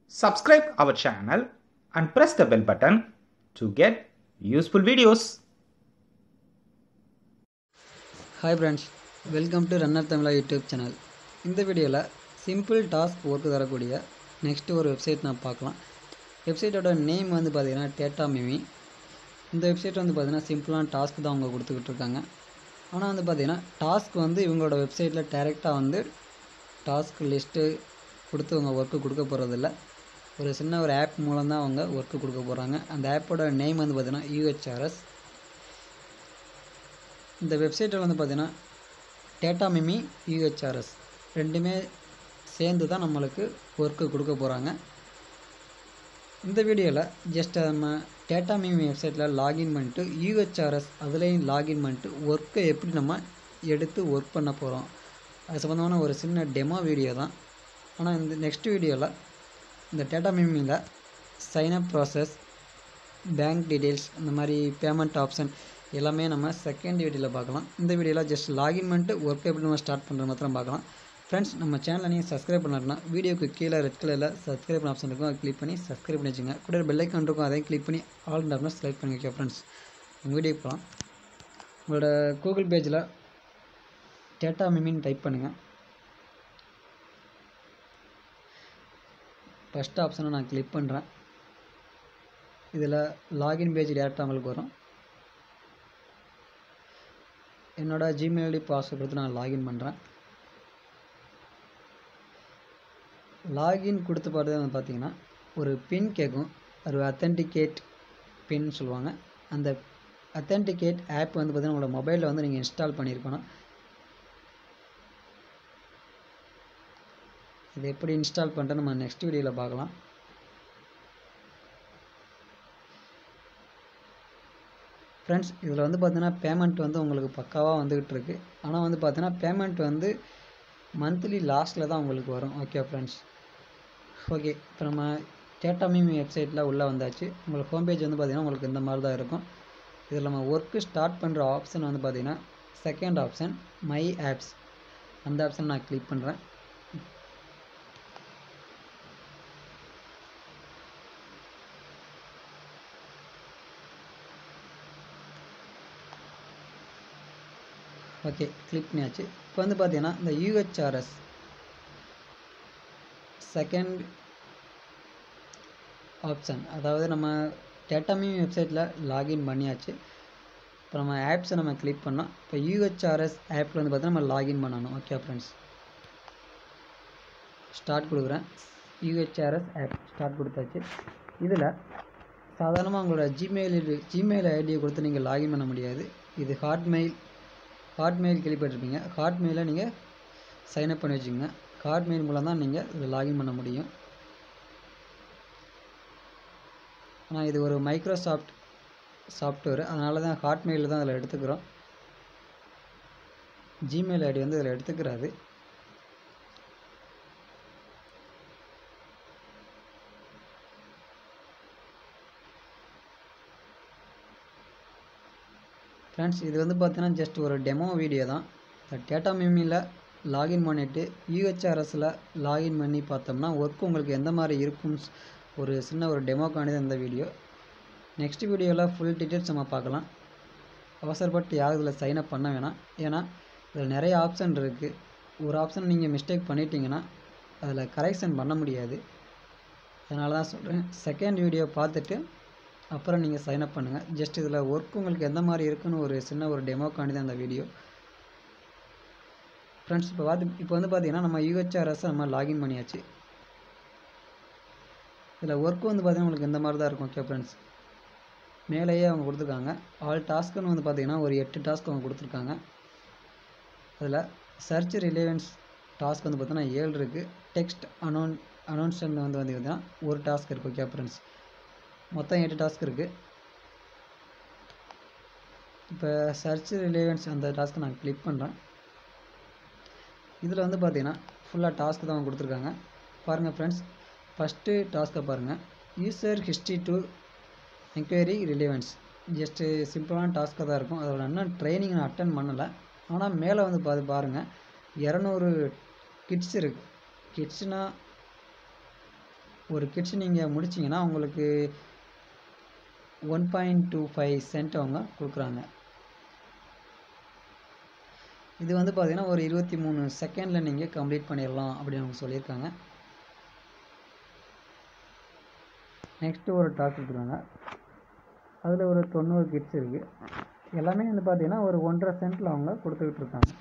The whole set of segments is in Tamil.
subscribe our channel and press the bell button to get useful videos. Hi friends welcome to runner Tamizha YouTube channel இந்த வீடியோவில் சிம்பிள் டாஸ்க் ஒர்க்கு தரக்கூடிய நெக்ஸ்ட் ஒரு வெப்சைட் நான் பார்க்கலாம் வெப்சைட்டோட நேம் வந்து பார்த்தீங்கன்னா டேட்டா மிமி இந்த வெப்சைட் வந்து பார்த்தீங்கன்னா சிம்பிளான டாஸ்க் தான் அவங்க கொடுத்துக்கிட்டு இருக்காங்க ஆனால் வந்து பார்த்தீங்கன்னா டாஸ்க் வந்து இவங்களோட வெப்சைட்டில் டேரெக்டாக வந்து டாஸ்க் லிஸ்ட்டு கொடுத்து அவங்க ஒர்க்கு கொடுக்க போகிறதில்ல ஒரு சின்ன ஒரு ஆப் மூலம் தான் அவங்க ஒர்க்கு கொடுக்க போகிறாங்க அந்த ஆப்போட நேம் வந்து பார்த்தீங்கன்னா யூஹெச்ஆர்எஸ் இந்த வெப்சைட்டில் வந்து பார்த்தீங்கன்னா டேட்டா மிமி யூஹெச்ஆர்எஸ் ரெண்டுமே சேர்ந்து தான் நம்மளுக்கு ஒர்க்கு கொடுக்க போகிறாங்க இந்த வீடியோவில் ஜஸ்ட் நம்ம டேட்டா மிமி வெப்சைட்டில் லாகின் பண்ணிட்டு யூஹெச்ஆர்எஸ் அதுலேயும் லாகின் பண்ணிட்டு ஒர்க்கை எப்படி நம்ம எடுத்து ஒர்க் பண்ண போகிறோம் அது சம்மந்தமான ஒரு சின்ன டெமோ வீடியோ தான் ஆனால் இந்த நெக்ஸ்ட் வீடியோவில் இந்த டேட்டா மிமியில் சைனப் ப்ராசஸ் பேங்க் டீட்டெயில்ஸ் இந்த மாதிரி பேமெண்ட் ஆப்ஷன் எல்லாமே நம்ம செகண்ட் வீடியோவில் பார்க்கலாம் இந்த வீடியோவில் ஜஸ்ட் லாகின் பண்ணிட்டு ஒர்க் எப்படி நம்ம ஸ்டார்ட் பண்ணுற மாத்திரம் பார்க்கலாம் ஃப்ரெண்ட்ஸ் நம்ம சேனலை நீங்கள் சப்ஸ்கிரைப் பண்ணாருன்னா வீடியோக்கு கீழே ரெட் கலரில் சப்ஸ்கிரைப் பண்ண ஆப்ஷன் இருக்கும் அதை கிளிக் பண்ணி சப்ஸ்கிரைப் பண்ணி வச்சுங்க கூட பெல் ஐக்கான் இருக்கும் அதையும் கிளிக் பண்ணி ஆல் டப்னா செலக்ட் பண்ணி வைக்க ஃப்ரெண்ட்ஸ் உங்கள் வீடியோக்கு போகலாம் உங்களோட கூகுள் பேஜில் டேட்டா மிமின்னு டைப் பண்ணுங்கள் ஃபஸ்ட் ஆப்ஷனை நான் கிளிக் பண்ணுறேன் இதில் லாகின் பேஜ் டேரெக்டாக உங்களுக்கு வரும் என்னோடய ஜிமெயில் ஐடி பாஸ்வேர்ட் கொடுத்து நான் லாகின் பண்ணுறேன் லாகின் கொடுத்து பார்த்தது வந்து பார்த்தீங்கன்னா ஒரு பின் கேட்கும் ஒரு அத்தன்டிகேட் பின் சொல்லுவாங்க அந்த அத்தன்டிகேட் ஆப் வந்து பார்த்தீங்கன்னா உங்களோட மொபைலில் வந்து நீங்கள் இன்ஸ்டால் பண்ணியிருக்கணும் இது எப்படி இன்ஸ்டால் பண்ணுறது நம்ம நெக்ஸ்ட் வீடியோவில் பார்க்கலாம் ஃப்ரெண்ட்ஸ் இதில் வந்து பார்த்தீங்கன்னா பேமெண்ட் வந்து உங்களுக்கு பக்காவாக வந்துக்கிட்டு இருக்கு ஆனால் வந்து பார்த்தீங்கன்னா பேமெண்ட் வந்து மந்த்லி லாஸ்ட்டில் தான் உங்களுக்கு வரும் ஓகே ஃப்ரெண்ட்ஸ் ஓகே இப்போ நம்ம டேட்டா மீமி வெப்சைட்டில் உள்ளே வந்தாச்சு உங்களுக்கு ஹோம் பேஜ் வந்து பார்த்திங்கன்னா உங்களுக்கு இந்த மாதிரி தான் இருக்கும் இதில் நம்ம ஒர்க்கு ஸ்டார்ட் பண்ணுற ஆப்ஷன் வந்து பார்த்திங்கன்னா செகண்ட் ஆப்ஷன் மை ஆப்ஸ் அந்த ஆப்ஷன் நான் கிளிக் பண்ணுறேன் ஓகே கிளிக் பண்ணியாச்சு இப்போ வந்து பார்த்தீங்கன்னா இந்த யூஹெச்ஆர்எஸ் செகண்ட் ஆப்ஷன் அதாவது நம்ம டேட்டாமி வெப்சைட்டில் லாகின் பண்ணியாச்சு இப்போ நம்ம ஆப்ஸை நம்ம கிளிக் பண்ணோம் இப்போ யூஹெச்ஆர்எஸ் ஆப்பில் வந்து பார்த்தீங்கன்னா நம்ம லாகின் பண்ணணும் ஓகே ஃப்ரெண்ட்ஸ் ஸ்டார்ட் கொடுக்குறேன் யூஹெச்ஆர்எஸ் ஆப் ஸ்டார்ட் கொடுத்தாச்சு இதில் சாதாரணமாக உங்களோட ஜிமெயில் ஜிமெயில் ஐடியை கொடுத்து நீங்கள் லாகின் பண்ண முடியாது இது ஹாட்மெயில் ஹாட்மெயில் கேள்விப்பட்டிருப்பீங்க ஹாட்மெயிலை நீங்கள் சைன்அப் பண்ணி வச்சுக்கோங்க ஹாட்மெயில் மூலம் தான் நீங்கள் இதில் லாகின் பண்ண முடியும் ஆனால் இது ஒரு மைக்ரோசாஃப்ட் சாஃப்ட்வேர் அதனால தான் ஹாட்மெயில் தான் அதில் எடுத்துக்கிறோம் ஜிமெயில் ஐடி வந்து இதில் எடுத்துக்கிறாது ஃப்ரெண்ட்ஸ் இது வந்து பார்த்தீங்கன்னா ஜஸ்ட் ஒரு டெமோ வீடியோ தான் இந்த டேட்டா மிமியில் லாகின் பண்ணிவிட்டு யூஹெச்ஆர்எஸில் லாகின் பண்ணி பார்த்தோம்னா ஒர்க் உங்களுக்கு எந்த மாதிரி இருக்கும் ஒரு சின்ன ஒரு டெமோக்கானது இந்த வீடியோ நெக்ஸ்ட் வீடியோவில் ஃபுல் டீட்டெயில்ஸ் நம்ம பார்க்கலாம் அவசரப்பட்டு யாரும் இதில் சைன்அப் பண்ண வேணாம் ஏன்னா இதில் நிறைய ஆப்ஷன் இருக்குது ஒரு ஆப்ஷன் நீங்கள் மிஸ்டேக் பண்ணிட்டீங்கன்னா அதில் கரெக்ஷன் பண்ண முடியாது அதனால தான் சொல்கிறேன் செகண்ட் வீடியோ பார்த்துட்டு அப்புறம் நீங்கள் சைன்அப் பண்ணுங்கள் ஜஸ்ட் இதில் ஒர்க் உங்களுக்கு எந்த மாதிரி இருக்குன்னு ஒரு சின்ன ஒரு டெமோக்காண்டி தான் அந்த வீடியோ ஃப்ரெண்ட்ஸ் இப்போ பார்த்து இப்போ வந்து பார்த்தீங்கன்னா நம்ம யூஹெச்ஆர்எஸ் நம்ம லாகின் பண்ணியாச்சு இதில் ஒர்க் வந்து பார்த்தீங்கன்னா உங்களுக்கு இந்த மாதிரி தான் இருக்கும் ஓகே ஃப்ரெண்ட்ஸ் மேலேயே அவங்க கொடுத்துருக்காங்க ஆல் டாஸ்க்குன்னு வந்து பார்த்தீங்கன்னா ஒரு எட்டு டாஸ்க் அவங்க கொடுத்துருக்காங்க அதில் சர்ச் ரிலேவன்ஸ் டாஸ்க் வந்து பார்த்தீங்கன்னா ஏழு இருக்குது டெக்ஸ்ட் அனௌன் அனௌன்ஸ்மெண்ட் வந்து வந்து பார்த்தீங்கன்னா ஒரு டாஸ்க் இருக்குது ஓகே ஃப்ரெண்ட்ஸ் மொத்தம் எட்டு டாஸ்க் இருக்குது இப்போ சர்ச் ரிலேவன்ஸ் அந்த டாஸ்க்கை நான் கிளிக் பண்ணுறேன் இதில் வந்து பார்த்தீங்கன்னா ஃபுல்லாக டாஸ்க் தான் கொடுத்துருக்காங்க பாருங்கள் ஃப்ரெண்ட்ஸ் ஃபஸ்ட்டு டாஸ்க்கை பாருங்கள் user history to enquiry relevance just சிம்பிளான டாஸ்க்காக தான் இருக்கும் அதோட இன்னும் ட்ரைனிங் நான் அட்டன் பண்ணலை ஆனால் மேலே வந்து பார்த்து பாருங்கள் இரநூறு கிட்ஸ் இருக்குது கிட்ஸ்னால் ஒரு கிட்ஸ் நீங்கள் முடிச்சிங்கன்னா உங்களுக்கு one point two five cent அவங்க கொடுக்குறாங்க இது வந்து பார்த்தீங்கன்னா ஒரு இருபத்தி மூணு செகண்டில் நீங்கள் கம்ப்ளீட் பண்ணிடலாம் அப்படின்னு அவங்க சொல்லியிருக்காங்க நெக்ஸ்ட்டு ஒரு டாஸ்க் கொடுக்குறாங்க அதில் ஒரு தொண்ணூறு கிட்ஸ் இருக்குது எல்லாமே வந்து பார்த்தீங்கன்னா ஒரு ஒன்றரை சென்ட்டில் அவங்க கொடுத்துக்கிட்டு இருக்காங்க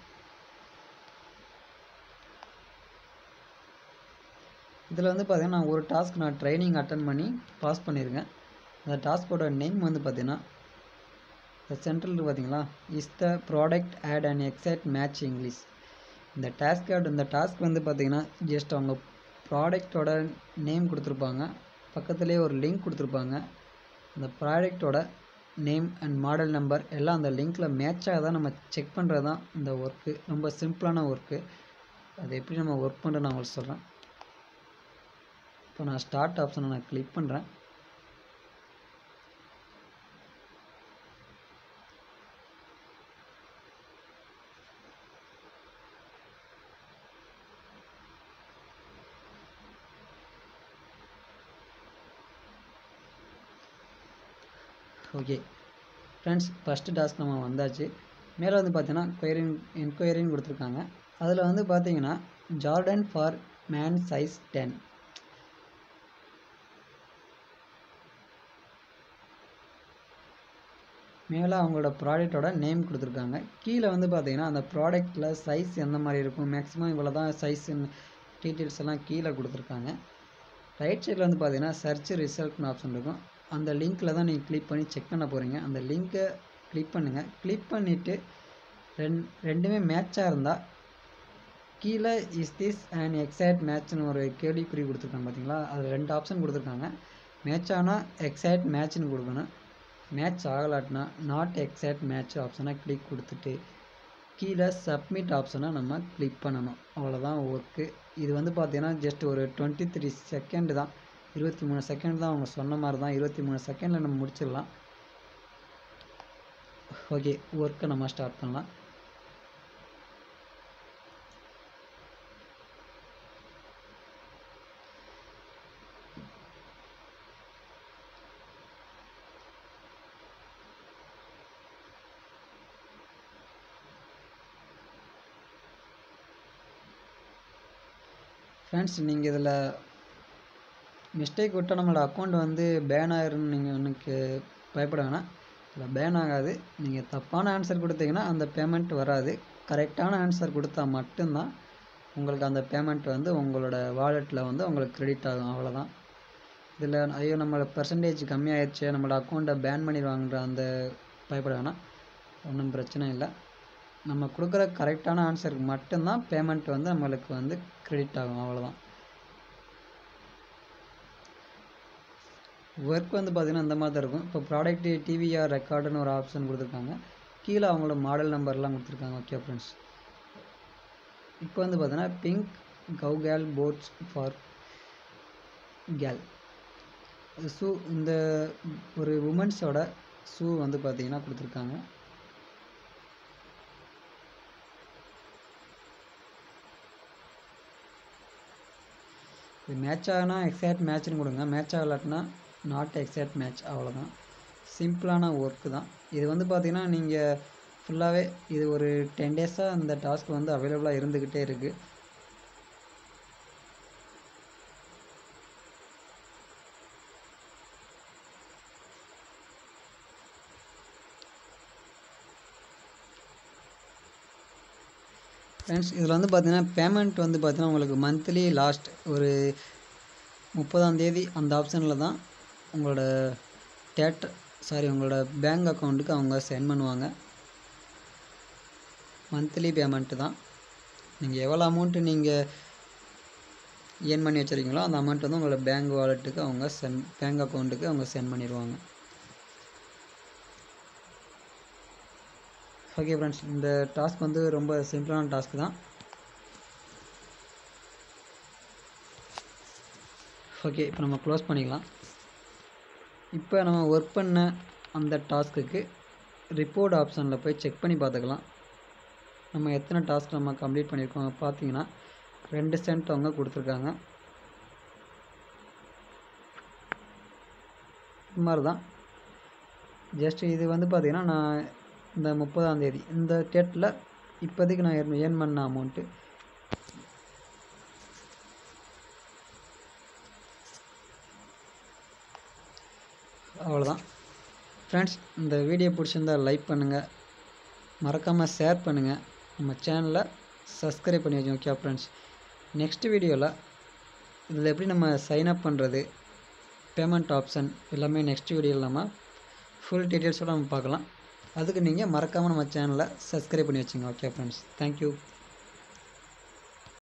இதில் வந்து பார்த்தீங்கன்னா நான் ஒரு டாஸ்க் நான் ட்ரைனிங் அட்டன் பண்ணி பாஸ் பண்ணியிருக்கேன் அந்த டாஸ்கோட நேம் வந்து பார்த்தீங்கன்னா இந்த சென்ட்ரல் பார்த்தீங்களா is the product ad and excite match English இந்த டாஸ்க் ஆட் இந்த டாஸ்க் வந்து பார்த்தீங்கன்னா ஜஸ்ட் அவங்க ப்ராடக்டோட நேம் கொடுத்துருப்பாங்க பக்கத்துலேயே ஒரு லிங்க் கொடுத்துருப்பாங்க அந்த ப்ராடக்டோட நேம் அண்ட் மாடல் நம்பர் எல்லாம் அந்த லிங்க்கில் மேட்ச் ஆகுதா நம்ம செக் பண்ணுறது தான் இந்த ஒர்க்கு ரொம்ப சிம்பிளான ஒர்க்கு அது எப்படி நம்ம ஒர்க் பண்ணுறது நான் உங்களுக்கு சொல்கிறேன் இப்போ நான் ஸ்டார்ட் ஆப்ஷனை நான் கிளிக் பண்ணுறேன் ஓகே ஃப்ரெண்ட்ஸ் ஃபஸ்ட்டு டாஸ்க் நம்ம வந்தாச்சு மேலே வந்து பார்த்தீங்கன்னா கொயரின் என்கொயரின்னு கொடுத்துருக்காங்க அதில் வந்து பார்த்தீங்கன்னா Jordan for man size ten மேலே அவங்களோட ப்ராடக்டோட நேம் கொடுத்துருக்காங்க கீழே வந்து பார்த்தீங்கன்னா அந்த ப்ராடக்ட்டில் சைஸ் எந்த மாதிரி இருக்கும் மேக்ஸிமம் இவ்வளோ தான் சைஸுன்னு டீட்டெயில்ஸ் எல்லாம் கீழே கொடுத்துருக்காங்க ரைட் சைடில் வந்து பார்த்தீங்கன்னா சர்ச் ரிசல்ட்னு ஆப்ஷன் இருக்கும் அந்த லிங்க்கில் தான் நீங்கள் கிளிக் பண்ணி செக் பண்ண போகிறீங்க அந்த லிங்க்கை கிளிக் பண்ணுங்கள் கிளிக் பண்ணிவிட்டு ரெண் ரெண்டுமே மேட்சாக இருந்தால் கீழே இஸ் திஸ் அண்ட் எக்ஸாக்ட் மேட்ச்னு ஒரு கேள்விக்குறி கொடுத்துருக்காங்க பார்த்தீங்களா அது ரெண்டு ஆப்ஷன் கொடுத்துருக்காங்க மேட்ச் ஆனால் எக்ஸாக்ட் மேட்ச்னு கொடுக்கணும் மேட்ச் ஆகலாட்டினா நாட் எக்ஸாக்ட் மேட்ச் ஆப்ஷனை கிளிக் கொடுத்துட்டு கீழே சப்மிட் ஆப்ஷனை நம்ம கிளிக் பண்ணணும் அவ்வளோதான் ஒர்க்கு இது வந்து பார்த்தீங்கன்னா ஜஸ்ட் ஒரு டுவெண்ட்டி த்ரீ செகண்ட் தான் இருபத்தி மூணு செகண்ட் தான் அவங்க சொன்ன மாதிரி தான் இருபத்தி மூணு செகண்டில் நம்ம முடிச்சிடலாம் ஓகே ஒர்க்கை நம்ம ஸ்டார்ட் பண்ணலாம் ஃப்ரெண்ட்ஸ் நீங்கள் இதில் மிஸ்டேக் விட்டால் நம்மளோட அக்கௌண்ட் வந்து பேன் ஆயிரும்னு நீங்கள் எனக்கு பயப்பட வேணாம் இதில் பேன் ஆகாது நீங்கள் தப்பான ஆன்சர் கொடுத்தீங்கன்னா அந்த பேமெண்ட் வராது கரெக்டான ஆன்சர் கொடுத்தா மட்டும்தான் உங்களுக்கு அந்த பேமெண்ட் வந்து உங்களோட வாலெட்டில் வந்து உங்களுக்கு கிரெடிட் ஆகும் அவ்வளோதான் இதில் ஐயோ நம்மளோட பர்சன்டேஜ் கம்மியாயிடுச்சு நம்மளோட அக்கௌண்ட்டை பேன் பண்ணிடுவாங்கன்ற அந்த பயப்பட வேணாம் ஒன்றும் பிரச்சனை இல்லை நம்ம கொடுக்குற கரெக்டான ஆன்சருக்கு மட்டும்தான் பேமெண்ட் வந்து நம்மளுக்கு வந்து கிரெடிட் ஆகும் அவ்வளோதான் ஒர்க் வந்து பார்த்திங்கன்னா இந்த மாதிரி தான் இருக்கும் இப்போ ப்ராடக்ட் டிவிஆர் ரெக்கார்டுன்னு ஒரு ஆப்ஷன் கொடுத்துருக்காங்க கீழே அவங்களோட மாடல் நம்பர்லாம் கொடுத்துருக்காங்க ஓகே ஃப்ரெண்ட்ஸ் இப்போ வந்து பார்த்தீங்கன்னா pink cow girl boots for girl shoe இந்த ஒரு உமன்ஸோட ஷூ வந்து பார்த்தீங்கன்னா கொடுத்துருக்காங்க இது மேட்ச் ஆகினா எக்ஸாக்ட் மேட்ச்னு கொடுங்க மேட்ச் ஆகலாட்டினா நாட் எக்ஸாக்ட் மேட்ச் அவ்வளோதான் சிம்பிளான ஒர்க்கு தான் இது வந்து பார்த்திங்கன்னா நீங்கள் ஃபுல்லாகவே இது ஒரு டென் டேஸாக இந்த டாஸ்க் வந்து அவைலபிளாக இருந்துக்கிட்டே இருக்குது ஃப்ரெண்ட்ஸ் இதில் வந்து பார்த்தீங்கன்னா பேமெண்ட் வந்து பார்த்தீங்கன்னா உங்களுக்கு மந்த்லி லாஸ்ட் ஒரு முப்பதாம் தேதி அந்த ஆப்ஷனில் தான் உங்களோட டேட்டர் சாரி உங்களோட பேங்க் அக்கௌண்ட்டுக்கு அவங்க சென்ட் பண்ணுவாங்க மந்த்லி பேமெண்ட்டு தான் நீங்கள் எவ்வளோ அமௌண்ட்டு நீங்கள் ஏர்ன் பண்ணி வச்சுருக்கீங்களோ அந்த அமௌண்ட் வந்து உங்களோட பேங்க் வாலெட்டுக்கு அவங்க சென்ட் பேங்க் அக்கௌண்ட்டுக்கு அவங்க சென்ட் பண்ணிடுவாங்க ஓகே ஃப்ரெண்ட்ஸ் இந்த டாஸ்க் வந்து ரொம்ப சிம்பிளான டாஸ்க் தான் ஓகே இப்போ நம்ம க்ளோஸ் பண்ணிக்கலாம் இப்போ நம்ம ஒர்க் பண்ண அந்த டாஸ்க்குக்கு ரிப்போர்ட் ஆப்ஷனில் போய் செக் பண்ணி பார்த்துக்கலாம் நம்ம எத்தனை டாஸ்க் நம்ம கம்ப்ளீட் பண்ணியிருக்கோம் பார்த்தீங்கன்னா ரெண்டு சென்ட் அவங்க கொடுத்துருக்காங்க இது மாதிரி தான் ஜஸ்ட் இது வந்து பார்த்திங்கன்னா நான் இந்த முப்பதாம் தேதி இந்த டேட்டில் இப்போதைக்கு நான் ஏர்ன் பண்ண அமௌண்ட்டு அவ்வளோதான் ஃப்ரெண்ட்ஸ் இந்த வீடியோ பிடிச்சிருந்தா லைக் பண்ணுங்கள் மறக்காமல் ஷேர் பண்ணுங்கள் நம்ம சேனலை சப்ஸ்கிரைப் பண்ணி வச்சோம் ஓகே ஃப்ரெண்ட்ஸ் நெக்ஸ்ட் வீடியோவில் இதில் எப்படி நம்ம சைன் அப் பண்ணுறது பேமெண்ட் ஆப்ஷன் எல்லாமே நெக்ஸ்ட் வீடியோவில் நம்ம ஃபுல் டீட்டெயில்ஸோடு நம்ம பார்க்கலாம் அதுக்கு நீங்கள் மறக்காமல் நம்ம சேனலை சப்ஸ்கிரைப் பண்ணி வச்சுங்க ஓகே ஃப்ரெண்ட்ஸ் தேங்க்யூ